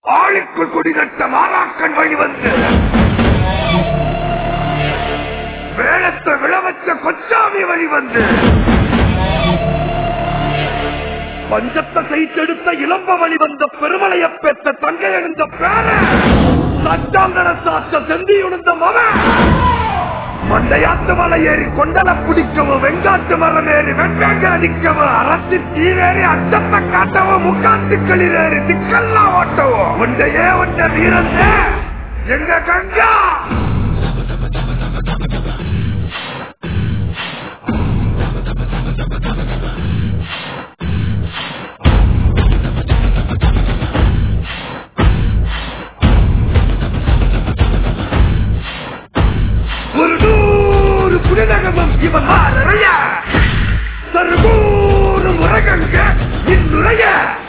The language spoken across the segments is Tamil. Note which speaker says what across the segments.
Speaker 1: ஆளுக்குள் குடிநட்ட மாறாக்கன் வழி வந்து வேளத்தை விளவச்ச கொச்சாமி வழி வந்து பஞ்சத்தை செய்தெடுத்த இளம்ப வழி வந்த பெருமலைய பெற்ற தங்கை எழுந்த பேர சட்டாங்கட சாத்த செந்தி உணர்ந்த மகன் மண்டையாத்து மலை ஏறி கொண்டல பிடிக்கவும் வெங்காட்டு மரம் ஏறி வெண்வேங்க அடிக்கவும் அரசு தீவேறி அச்சத்தை காட்டவும் முக்காத்துக்களில் ஏறி திக்கெல்லாம் ஓட்டவும் ஒன்றையே ஒன்ற வீரன் எங்க கங்கா ஒரு நூறு புனிதகமும் இவன் மாறைய சருகூறு முரகங்க இன்னுரைய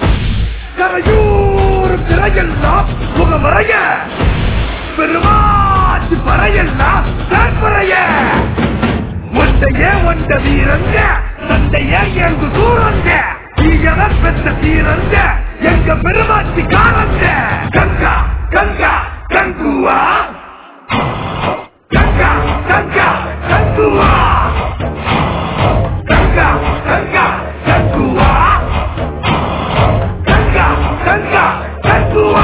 Speaker 1: கரையூறு திரையெல்லாம் முகமறைய பெருமாச்சு பறையெல்லாம் தாற்பறைய ஒன்றைய ஒன்ற வீரங்க சண்டைய எங்கு சூரங்க தீயவ பெற்ற தீரங்க எங்க பெருமாச்சி காரங்க கங்கா கங்கா கங்குவா கங்கா கங்கா கங்குவா கங்கா கங்கா கங்குவா கங்கா கங்கா கங்குவா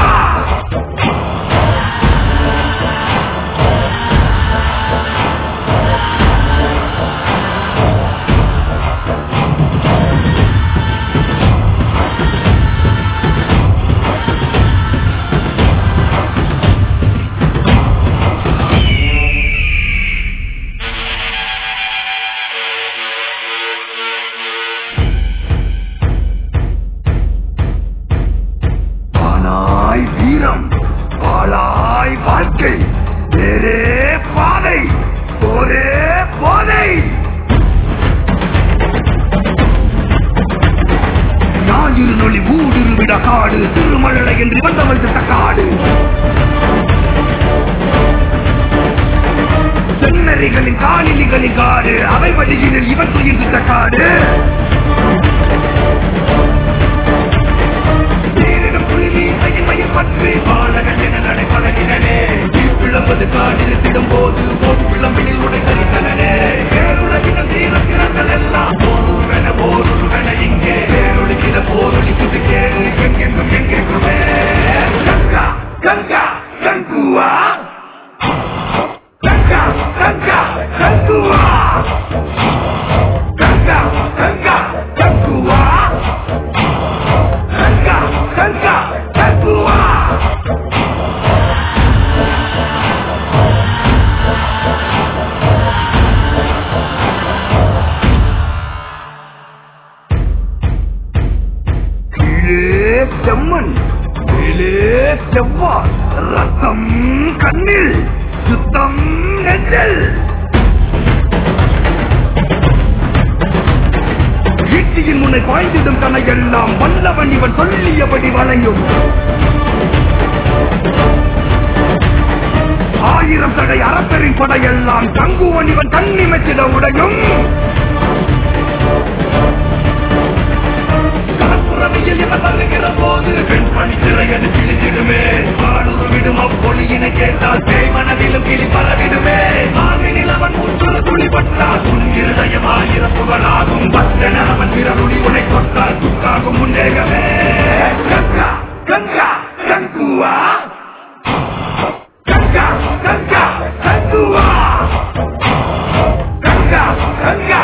Speaker 1: ஆனாய் வீரம் பாலாய் வாழ்க்கை வேறே பாதை ஒரே போதை ஞாயிறு நொழி ஊடுரு விட காடு திருமழலை என்று வந்தவள் திட்ட காடு சென்னறிகளின் காலிலிகளின் காடு அவை வழியினில் இவன் துயில் திட்ட காடு நீரிடும் புலிவி மயில் பற்றி பாலகன் என நடைபழகினே விளம்பது காடில் திடும் போது போர் விளம்பினில் உடைத்தறித்தனே பேருலகின தீரத்தினங்கள் எல்லாம் போருவென போருவென இங்கே பேரொழிக்கிற போரொழி புது கேடு எங்கெங்கும் எங்கெங்குமே கங்கா கங்கா கங்குவா கங்கா கங்கா கங்குவா கங்கா கங்கா கங்குவா கங்கா கங்கா கங்குவா கீழே செம்மண் மேலே செவ்வாய் ரத்தம் கண்ணில் சுத்தம் நெஞ்சில் ஈட்டியின் முனை பாய்ந்திடும் கனையெல்லாம் வல்லவன் இவன் சொல்லியபடி வளையும் ஆயிரம் தடை அரசரின் படையெல்லாம் தங்குவன் இவன் கண்ணிமைச்சிட உடையும் கலப்புறவியில் இவன் தருகிற போது பெண் பணி திரையது கிழிச்சிடுமே ஆடுரு விடும் அப்பொழியினை கேட்டால் பேய் மனதிலும் கிளி பரவிடுமே ஆவினில் அவன் முற்றுறு துளிப்பட்டால் உன் இருதயம் ஆயிரம் புகழாகும் பத்தன அவன் விரலுடி உனை கொட்டால் துக்காகும் முன்னேகமே கங்கா கங்கா கங்குவா கங்கா கங்கா கங்குவா கங்கா கங்கா